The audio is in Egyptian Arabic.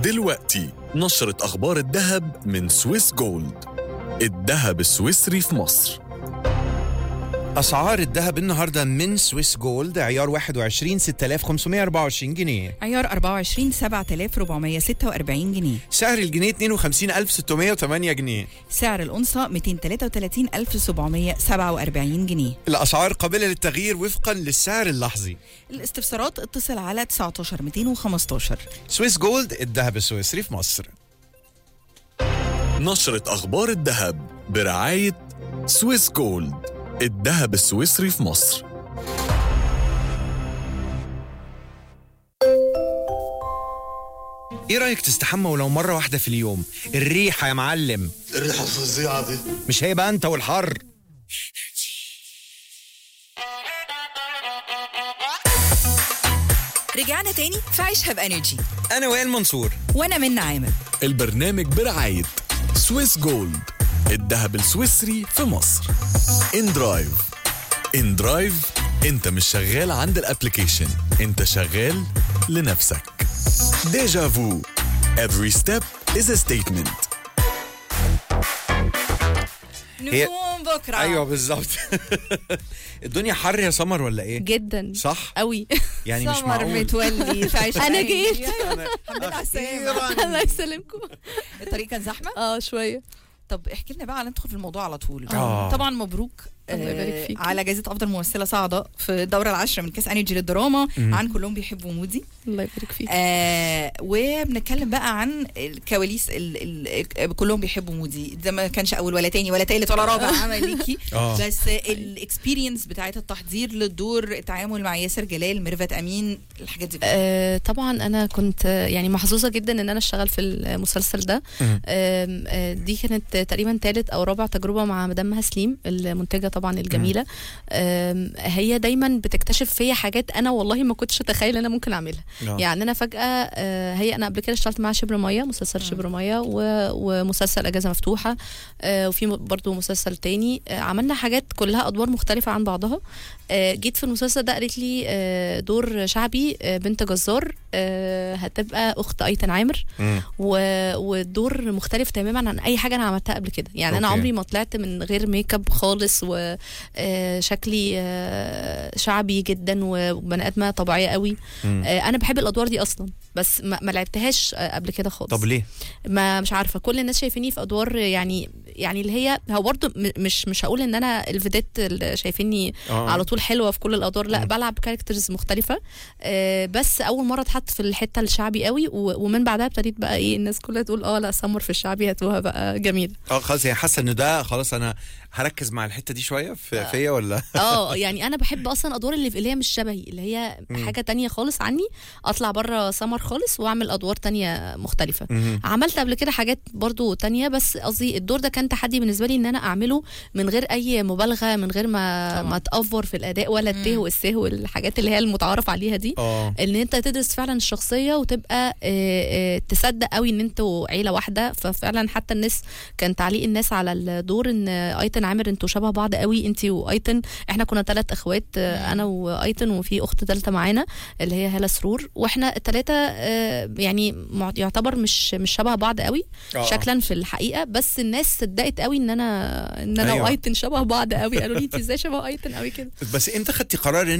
دلوقتي نشرة أخبار الذهب من سويس جولد الذهب السويسري في مصر اسعار الذهب النهارده من سويس جولد عيار 21 6524 جنيه عيار 24 7446 جنيه سعر الجنيه 52608 جنيه سعر الأنصة 233747 جنيه الاسعار قابله للتغيير وفقا للسعر اللحظي الاستفسارات اتصل على 19 215 سويس جولد الذهب السويسري في مصر نشرة أخبار الذهب برعاية سويس جولد الذهب السويسري في مصر ايه رايك تستحمى ولو مره واحده في اليوم الريحه يا معلم الريحة الفظيعة دي مش هيبقى انت والحر رجعنا تاني في عيشها بانرجي انا وائل منصور وانا من عامر البرنامج برعاية سويس جولد الذهب السويسري في مصر ان درايف ان درايف انت مش شغال عند الابليكيشن انت شغال لنفسك ديجا فو every step is a statement هي- نجوم بكره ايوه بالظبط الدنيا حر يا سمر ولا ايه جدا صح قوي يعني مش سمر معقول متولي في عيشها أنا بأنرجي. جيت. أيوة. الحمد لله على السلامة الله يسلمكم الطريق كان زحمه اه شويه طب احكي لنا بقى على ندخل في الموضوع على طول آه. طبعا مبروك الله يبارك آه، فيكي. على جائزه افضل ممثله صاعده في الدوره العاشره من كاس انرجي للدراما عن كلهم بيحبوا مودي الله يبارك فيك آه وبنتكلم بقى عن الكواليس ال ال كلهم بيحبوا مودي ده ما كانش اول ولا تاني ولا تالت ولا رابع عمل ليكي آه. بس الاكسبيرينس بتاعت التحضير للدور التعامل مع ياسر جلال ميرفت امين الحاجات دي كلها. آه طبعا انا كنت آه، يعني محظوظه جدا ان انا اشتغل في المسلسل ده مم. آم، آه دي كانت تقريبا ثالث او رابع تجربه مع مدام مها سليم المنتجه طبعا الجميله آم، هي دايما بتكتشف فيا حاجات انا والله ما كنتش اتخيل انا ممكن اعملها آه. يعني انا فجاه آه، هي انا قبل كده اشتغلت مع شبر ميه مسلسل شبر ميه و- ومسلسل اجازه مفتوحه آه، وفي م- برضو مسلسل تاني آه، عملنا حاجات كلها ادوار مختلفه عن بعضها آه، جيت في المسلسل ده قالت لي آه، دور شعبي آه، بنت جزار آه، هتبقى اخت ايتن عامر مم. و- والدور مختلف تماما عن اي حاجه انا عملتها قبل كده يعني انا أوكي. عمري ما طلعت من غير ميك اب خالص وشكلي شعبي جدا وبني ادمه طبيعيه قوي مم. آه، انا بحب الادوار دي اصلا بس ما, ما لعبتهاش آه، قبل كده خالص طب ليه ما مش عارفه كل الناس شايفيني في ادوار يعني يعني اللي هي هو برضه م- مش مش هقول ان انا الفيديت اللي شايفيني آه. على طول حلوه في كل الادوار لا مم. بلعب كاركترز مختلفه آه بس اول مره اتحط في الحته الشعبي قوي و- ومن بعدها ابتديت بقى ايه الناس كلها تقول اه لا سمر في الشعبي هاتوها بقى جميل اه خلاص هي حاسه ان ده خلاص انا هركز مع الحته دي شويه في فيا ولا اه يعني انا بحب اصلا ادوار اللي اللي هي مش شبهي اللي هي حاجه تانية خالص عني اطلع بره سمر خالص واعمل ادوار تانية مختلفه مهم. عملت قبل كده حاجات برضو تانية بس قصدي الدور ده كان تحدي بالنسبه لي ان انا اعمله من غير اي مبالغه من غير ما طبعا. ما تافور في الاداء ولا الته والسه والحاجات اللي هي المتعارف عليها دي اه ان انت تدرس فعلا الشخصيه وتبقى آه، آه، تصدق قوي ان انتوا عيله واحده ففعلا حتى الناس كان تعليق الناس على الدور ان ايتن عامر انتوا شبه بعض قوي انت وايتن احنا كنا ثلاث اخوات آه، انا وايتن وفي اخت ثالثه معانا اللي هي هاله سرور واحنا الثلاثه يعني مع- يعتبر مش مش شبه بعض قوي آه. شكلا في الحقيقه بس الناس صدقت قوي ان انا ان انا أيوة. وايتن شبه بعض قوي قالوا لي انت ازاي شبه ايتن قوي كده بس امتى خدتي قرار